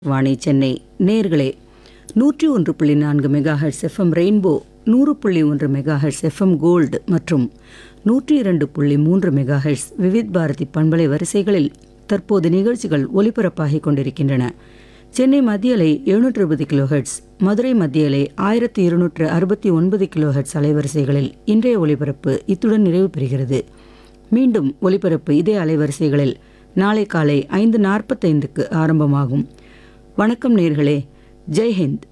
வாணி சென்னை நேர்களே நூற்றி ஒன்று புள்ளி நான்கு மெகாஹெட்ஸ் எஃப்எம் ரெயின்போ நூறு புள்ளி ஒன்று மெகாஹெட்ஸ் எஃப்எம் கோல்டு மற்றும் நூற்றி இரண்டு புள்ளி மூன்று மெகாஹெட்ஸ் விவித் பாரதி பண்பலை வரிசைகளில் தற்போது நிகழ்ச்சிகள் ஒலிபரப்பாகிக் கொண்டிருக்கின்றன சென்னை மத்திய அலை எழுநூற்று இருபது கிலோஹெட்ஸ் மதுரை மத்திய அலை ஆயிரத்தி இருநூற்று அறுபத்தி ஒன்பது கிலோஹெட்ஸ் அலைவரிசைகளில் இன்றைய ஒலிபரப்பு இத்துடன் நிறைவு பெறுகிறது மீண்டும் ஒலிபரப்பு இதே அலைவரிசைகளில் நாளை காலை ஐந்து நாற்பத்தைந்துக்கு ஆரம்பமாகும் வணக்கம் நேர்களே ஜெய்ஹிந்த்